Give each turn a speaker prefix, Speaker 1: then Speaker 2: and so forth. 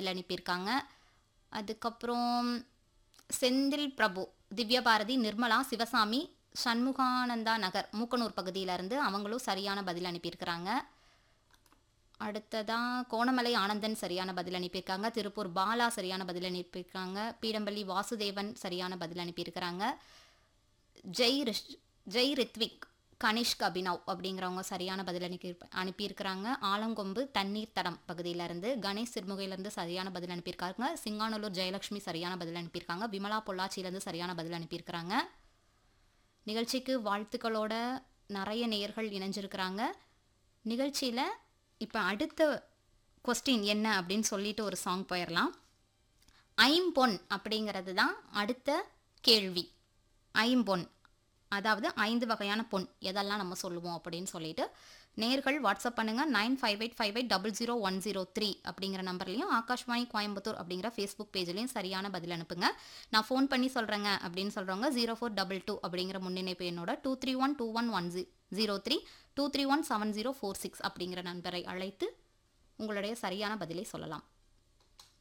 Speaker 1: பதில் அனுப்பியிருக்காங்க அதுக்கப்புறம் செந்தில் பிரபு திவ்ய பாரதி நிர்மலா சிவசாமி சண்முகானந்தா நகர் மூக்கனூர் பகுதியிலேருந்து அவங்களும் சரியான பதில் அனுப்பியிருக்கிறாங்க அடுத்ததா கோணமலை ஆனந்தன் சரியான பதில் அனுப்பியிருக்காங்க திருப்பூர் பாலா சரியான பதில் அனுப்பியிருக்காங்க பீடம்பள்ளி வாசுதேவன் சரியான பதில் அனுப்பியிருக்கிறாங்க ஜெய் ரிஷ் ஜெய் ரித்விக் கனிஷ்க் அபினவ் அப்படிங்கிறவங்க சரியான பதில் அனுப்பி அனுப்பியிருக்கிறாங்க ஆலங்கொம்பு தண்ணீர் தடம் பகுதியிலேருந்து கணேஷ் சிறுமுகையிலேருந்து சரியான பதில் அனுப்பியிருக்காங்க சிங்கானூர் ஜெயலட்சுமி சரியான பதில் அனுப்பியிருக்காங்க விமலா பொள்ளாச்சியிலேருந்து சரியான பதில் அனுப்பியிருக்கிறாங்க நிகழ்ச்சிக்கு வாழ்த்துக்களோட நிறைய நேயர்கள் இணைஞ்சிருக்கிறாங்க நிகழ்ச்சியில் இப்போ அடுத்த கொஸ்டின் என்ன அப்படின்னு சொல்லிட்டு ஒரு சாங் போயிடலாம் ஐம்பொன் அப்படிங்கிறது தான் அடுத்த கேள்வி ஐம்பொன் அதாவது ஐந்து வகையான பொன் எதெல்லாம் நம்ம சொல்லுவோம் அப்படின்னு சொல்லிட்டு நேர்கள் வாட்ஸ்அப் பண்ணுங்க nine five eight five eight double zero one zero three அப்படிங்கிற நம்பர்லையும் ஆகாஷ்வாணி கோயம்புத்தூர் அப்படிங்கிற ஃபேஸ்புக் பேஜ்லையும் சரியான பதில் அனுப்புங்க நான் ஃபோன் பண்ணி சொல்கிறேங்க அப்படின்னு சொல்கிறவங்க ஜீரோ ஃபோர் டபுள் டூ அப்படிங்கிற முன்னிணைப்பு என்னோட two three one two one one G zero three two three one seven zero four six அப்படிங்கிற நம்பரை அழைத்து உங்களுடைய சரியான பதிலை சொல்லலாம்